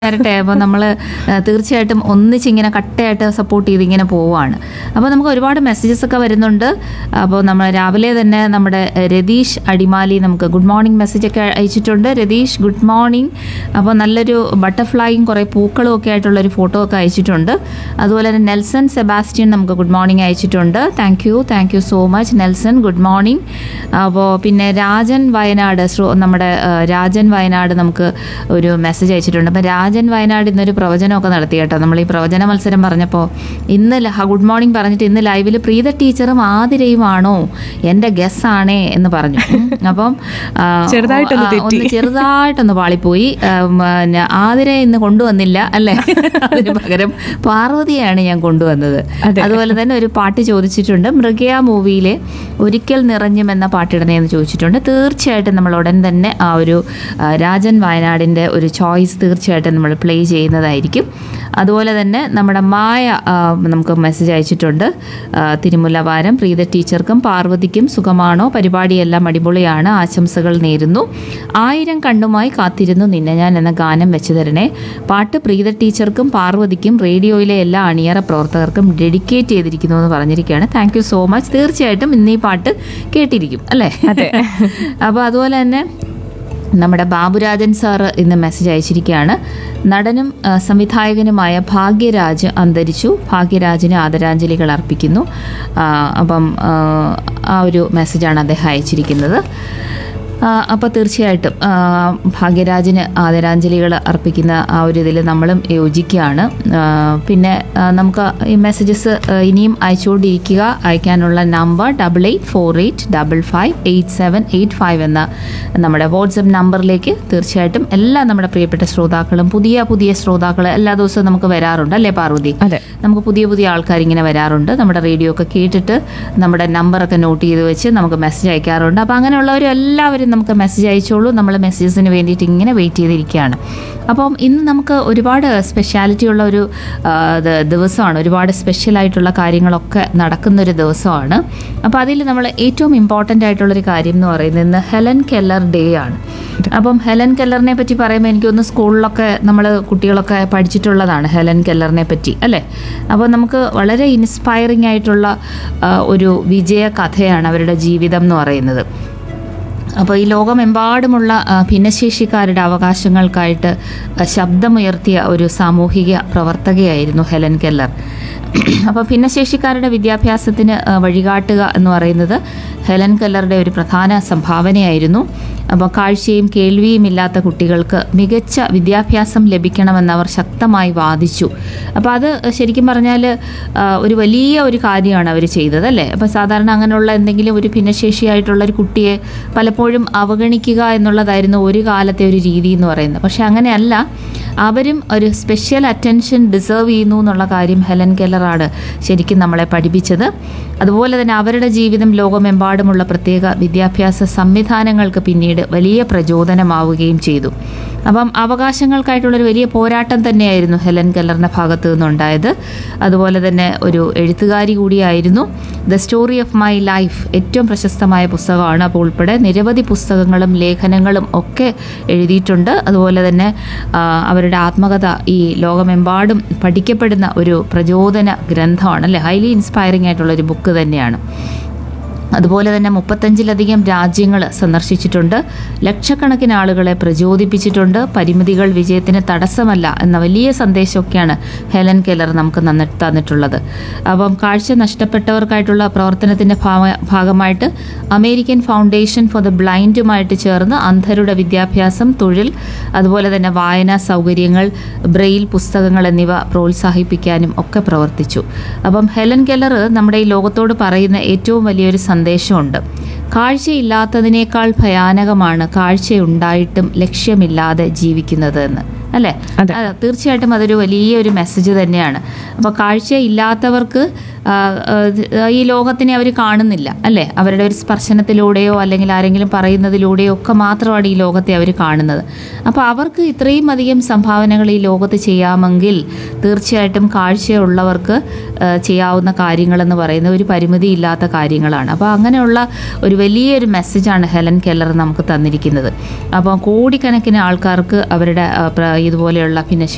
വരട്ടെ അപ്പോൾ നമ്മൾ തീർച്ചയായിട്ടും ഒന്നിച്ച് ഇങ്ങനെ കട്ടയായിട്ട് സപ്പോർട്ട് ചെയ്ത് ഇങ്ങനെ പോവുകയാണ് അപ്പോൾ നമുക്ക് ഒരുപാട് മെസ്സേജസ് ഒക്കെ വരുന്നുണ്ട് അപ്പോൾ നമ്മൾ രാവിലെ തന്നെ നമ്മുടെ രതീഷ് അടിമാലി നമുക്ക് ഗുഡ് മോർണിംഗ് മെസ്സേജ് ഒക്കെ അയച്ചിട്ടുണ്ട് രതീഷ് ഗുഡ് മോർണിംഗ് അപ്പോൾ നല്ലൊരു ബട്ടർഫ്ലൈയും കുറേ പൂക്കളും ഒക്കെ ആയിട്ടുള്ള ഒരു ഫോട്ടോ ഒക്കെ അയച്ചിട്ടുണ്ട് അതുപോലെ തന്നെ നെൽസൺ സെബാസ്റ്റ്യൻ നമുക്ക് ഗുഡ് മോർണിംഗ് അയച്ചിട്ടുണ്ട് thank you thank you so much Nelson good morning അപ്പോൾ പിന്നെ രാജൻ വയനാട് ശ്രു- നമ്മുടെ ആ, രാജൻ വയനാട് നമുക്ക് ഒരു മെസ്സേജ് അയച്ചിട്ടുണ്ട് അപ്പം രാജൻ വയനാട് ഇന്നൊരു പ്രവചനമൊക്കെ നടത്തി കേട്ടോ നമ്മൾ ഈ പ്രവചന മത്സരം പറഞ്ഞപ്പോൾ ഇന്ന് ല- ഹ- ഗുഡ് മോർണിംഗ് പറഞ്ഞിട്ട് ഇന്ന് ലൈവിൽ പ്രീത ടീച്ചറും ആതിരയും ആണോ എൻ്റെ ഗസ് ആണേ എന്ന് പറഞ്ഞു ഉം. അപ്പം ആ, ചെറുതായിട്ടൊന്ന് ആ, തെറ്റി. ഒന്ന് ചെറുതായിട്ടൊന്ന് പാളിപ്പോയി ഉം, പിന്നെ ആതിര ഇന്ന് കൊണ്ടുവന്നില്ല അല്ലേ അതിന് പകരം പാർവതിയാണ് ഞാൻ കൊണ്ടുവന്നത് അതെ. അതുപോലെ തന്നെ ഒരു പാട്ട് ചോദിച്ചിട്ടുണ്ട് മൃഗയ മൂവിയിലെ ഒരിക്കൽ നിറഞ്ഞും എന്ന പാട്ടിടണേ എന്ന് ചോദിച്ചിട്ടുണ്ട് തീർച്ചയായിട്ടും നമ്മൾ ഉടൻ തന്നെ ആ ഒരു ആ, രാജൻ വയനാടിൻ്റെ ഒരു ചോയ്സ് തീർച്ചയായിട്ടും നമ്മൾ പ്ലേ ചെയ്യുന്നതായിരിക്കും അതുപോലെ തന്നെ നമ്മുടെ മായ ആ, നമുക്ക് മെസ്സേജ് അയച്ചിട്ടുണ്ട് ആ, തിരുമുല്ല വാരം പ്രീത ടീച്ചർക്കും പാർവതിക്കും സുഖമാണോ പരിപാടിയെല്ലാം അടിപൊളിയാണ് ആശംസകൾ നേരുന്നു ആയിരം കണ്ണുമായി കാത്തിരുന്നു നിന്നെ ഞാൻ എന്ന ഗാനം വെച്ചു തരണേ പാട്ട് പ്രീത ടീച്ചർക്കും പാർവതിക്കും റേഡിയോയിലെ എല്ലാ അണിയറ പ്രവർത്തകർക്കും ഡെഡിക്കേറ്റ് ചെയ്തിരിക്കുന്നു എന്ന് പറഞ്ഞിരിക്കുകയാണ് താങ്ക് യു സോ മച്ച് തീർച്ചയായിട്ടും ഇന്ന് ഈ പാട്ട് കേട്ടിരിക്കും അല്ലേ അതെ. അപ്പോൾ അതുപോലെ തന്നെ നമ്മുടെ ബാബുരാജൻ സാറ് ഇന്ന് മെസ്സേജ് അയച്ചിരിക്കുകയാണ് നടനും ആ, സംവിധായകനുമായ ഭാഗ്യരാജ് അന്തരിച്ചു ഭാഗ്യരാജിന് ആദരാഞ്ജലികൾ അർപ്പിക്കുന്നു ആ, അപ്പം ആ, ആ ഒരു മെസ്സേജാണ് അദ്ദേഹം അയച്ചിരിക്കുന്നത് അപ്പോൾ തീർച്ചയായിട്ടും ആ, ഭാഗ്യരാജിന് ആദരാഞ്ജലികൾ അർപ്പിക്കുന്ന ആ ഒരു ഇതിൽ നമ്മളും യോജിക്കുകയാണ് ആ, പിന്നെ ആ, നമുക്ക് ഈ മെസ്സേജസ് ഇനിയും അയച്ചുകൊണ്ടിരിക്കുക അയക്കാനുള്ള number double eight four eight double five eight seven eight five എന്ന നമ്മുടെ വാട്സപ്പ് നമ്പറിലേക്ക് തീർച്ചയായിട്ടും എല്ലാ നമ്മുടെ പ്രിയപ്പെട്ട ശ്രോതാക്കളും പുതിയ പുതിയ ശ്രോതാക്കൾ എല്ലാ ദിവസവും നമുക്ക് വരാറുണ്ട് അല്ലേ പാർവതി അതെ നമുക്ക് പുതിയ പുതിയ ആൾക്കാർ ഇങ്ങനെ വരാറുണ്ട് നമ്മുടെ റേഡിയോ ഒക്കെ കേട്ടിട്ട് നമ്മുടെ നമ്പറൊക്കെ നോട്ട് ചെയ്ത് വെച്ച് നമുക്ക് മെസ്സേജ് അയക്കാറുണ്ട് അപ്പോൾ അങ്ങനെയുള്ളവരും എല്ലാവരും നമുക്ക് മെസ്സേജ് അയച്ചോളൂ നമ്മൾ മെസ്സേജസിന് വേണ്ടിയിട്ട് ഇങ്ങനെ വെയിറ്റ് ചെയ്തിരിക്കുകയാണ് അപ്പം ഇന്ന് നമുക്ക് ഒരുപാട് സ്പെഷ്യാലിറ്റി ഉള്ള ഒരു ആ, ദ- ദിവസമാണ് ഒരുപാട് സ്പെഷ്യലായിട്ടുള്ള കാര്യങ്ങളൊക്കെ നടക്കുന്നൊരു ദിവസമാണ് അപ്പോൾ അതിൽ നമ്മൾ ഏറ്റവും ഇമ്പോർട്ടൻ്റ് ആയിട്ടുള്ളൊരു കാര്യം എന്ന് പറയുന്നത് ഇന്ന് ഹെലൻ കെല്ലർ ഡേ ആണ് അപ്പം ഹെലൻ കെല്ലറിനെ പറ്റി പറയുമ്പോൾ എനിക്കൊന്ന് സ്കൂളിലൊക്കെ നമ്മൾ കുട്ടികളൊക്കെ പഠിച്ചിട്ടുള്ളതാണ് ഹെലൻ കെല്ലറിനെ പറ്റി അല്ലേ അപ്പോൾ നമുക്ക് വളരെ ഇൻസ്പയറിംഗ് ആയിട്ടുള്ള ആ, ഒരു വിജയ കഥയാണ് അവരുടെ ജീവിതം എന്ന് പറയുന്നത് അപ്പോൾ ഈ ലോകമെമ്പാടുമുള്ള ആ, ഭിന്നശേഷിക്കാരുടെ അവകാശങ്ങൾക്കായിട്ട് ആ, ശബ്ദമുയർത്തിയ ഒരു സാമൂഹിക പ്രവർത്തകയായിരുന്നു ഹെലൻ കെല്ലർ അപ്പോൾ ഭിന്നശേഷിക്കാരുടെ വിദ്യാഭ്യാസത്തിന് ആ, വഴികാട്ടുക എന്ന് പറയുന്നത് ഹെലൻ കെല്ലറുടെ ഒരു പ്രധാന സംഭാവനയായിരുന്നു അപ്പോൾ കാഴ്ചയും കേൾവിയും ഇല്ലാത്ത കുട്ടികൾക്ക് മികച്ച വിദ്യാഭ്യാസം ലഭിക്കണമെന്ന് അവർ ശക്തമായി വാദിച്ചു അപ്പോൾ അത് ശരിക്കും പറഞ്ഞാൽ ആ, ഒരു വലിയ ഒരു കാര്യമാണ് അവർ ചെയ്തത് അല്ലേ അപ്പോൾ സാധാരണ അങ്ങനെയുള്ള എന്തെങ്കിലും ഒരു ഭിന്നശേഷിയായിട്ടുള്ള ഒരു കുട്ടിയെ പലപ്പോഴും അവഗണിക്കുക എന്നുള്ളതായിരുന്നു ഒരു കാലത്തെ ഒരു രീതി എന്ന് പറയുന്നത് പക്ഷേ അങ്ങനെയല്ല അവരും ഒരു സ്പെഷ്യൽ അറ്റൻഷൻ ഡിസേർവ് ചെയ്യുന്നു എന്നുള്ള കാര്യം ഹെലൻ കെല്ലറാണ് ശരിക്കും നമ്മളെ പഠിപ്പിച്ചത് അതുപോലെ തന്നെ അവരുടെ ജീവിതം ലോകമെമ്പാടുമുള്ള പ്രത്യേക വിദ്യാഭ്യാസ സംവിധാനങ്ങൾക്ക് പിന്നീട് വലിയ പ്രചോദനമാവുകയും ചെയ്തു അപ്പം അവകാശങ്ങൾക്കായിട്ടുള്ളൊരു വലിയ പോരാട്ടം തന്നെയായിരുന്നു ഹെലൻ കെല്ലറിൻ്റെ ഭാഗത്തു നിന്നുണ്ടായത് അതുപോലെ തന്നെ ഒരു എഴുത്തുകാരി കൂടിയായിരുന്നു the story of my life ഏറ്റവും പ്രശസ്തമായ പുസ്തകമാണ് അപ്പോൾ ഉൾപ്പെടെ നിരവധി പുസ്തകങ്ങളും ലേഖനങ്ങളും ഒക്കെ എഴുതിയിട്ടുണ്ട് അതുപോലെ തന്നെ ആ, അവരുടെ ആത്മകഥ ഈ ലോകമെമ്പാടും പഠിക്കപ്പെടുന്ന ഒരു പ്രചോദന ഗ്രന്ഥമാണ് അല്ലെ ഹൈലി ഇൻസ്പയറിംഗ് ആയിട്ടുള്ള ഒരു ബുക്ക് തന്നെയാണ് അതുപോലെ തന്നെ മുപ്പത്തഞ്ചിലധികം രാജ്യങ്ങൾ സന്ദർശിച്ചിട്ടുണ്ട് ലക്ഷക്കണക്കിന് ആളുകളെ പ്രചോദിപ്പിച്ചിട്ടുണ്ട് പരിമിതികൾ വിജയത്തിന് തടസ്സമല്ല എന്ന വലിയ സന്ദേശമൊക്കെയാണ് ഹെലൻ കെല്ലർ നമുക്ക് നന്ന തന്നിട്ടുള്ളത് അപ്പം കാഴ്ച നഷ്ടപ്പെട്ടവർക്കായിട്ടുള്ള പ്രവർത്തനത്തിൻ്റെ ഭാഗ- ഭാഗമായിട്ട് അമേരിക്കൻ ഫൗണ്ടേഷൻ ഫോർ ദ ബ്ലൈൻഡുമായിട്ട് ചേർന്ന് അന്ധരുടെ വിദ്യാഭ്യാസം തൊഴിൽ അതുപോലെ തന്നെ വായനാ സൗകര്യങ്ങൾ ബ്രെയിൽ പുസ്തകങ്ങൾ എന്നിവ പ്രോത്സാഹിപ്പിക്കാനും ഒക്കെ പ്രവർത്തിച്ചു അപ്പം ഹെലൻ കെല്ലർ നമ്മുടെ ഈ ലോകത്തോട് പറയുന്ന ഏറ്റവും വലിയൊരു സന്ദേശമുണ്ട് കാഴ്ചയില്ലാത്തതിനേക്കാൾ ഭയാനകമാണ് കാഴ്ചയുണ്ടായിട്ടും ലക്ഷ്യമില്ലാതെ ജീവിക്കുന്നത് എന്ന് അല്ലേ അതെ. അതെ, തീർച്ചയായിട്ടും അതൊരു വലിയൊരു മെസ്സേജ് തന്നെയാണ് അപ്പോൾ കാഴ്ചയില്ലാത്തവർക്ക് ആ, ആ, ഈ ലോകത്തിനെ അവർ കാണുന്നില്ല അല്ലേ അവരുടെ ഒരു സ്പർശനത്തിലൂടെയോ അല്ലെങ്കിൽ ആരെങ്കിലും പറയുന്നതിലൂടെയോ ഒക്കെ മാത്രമാണ് ഈ ലോകത്തെ അവർ കാണുന്നത് അപ്പോൾ അവർക്ക് ഇത്രയും അധികം സംഭാവനകൾ ഈ ലോകത്ത് ചെയ്യാമെങ്കിൽ തീർച്ചയായിട്ടും കാഴ്ചയുള്ളവർക്ക് ആ, ചെയ്യാവുന്ന കാര്യങ്ങളെന്ന് പറയുന്നത് ഒരു പരിമിതിയില്ലാത്ത കാര്യങ്ങളാണ് അപ്പോൾ അങ്ങനെയുള്ള ഒരു വലിയൊരു മെസ്സേജാണ് ഹെലൻ കെല്ലർ നമുക്ക് തന്നിരിക്കുന്നത് അപ്പോൾ കോടിക്കണക്കിന് ആൾക്കാർക്ക് അവരുടെ ആ, പ്ര- ഇതുപോലെയുള്ള ഭിന്നശേഷി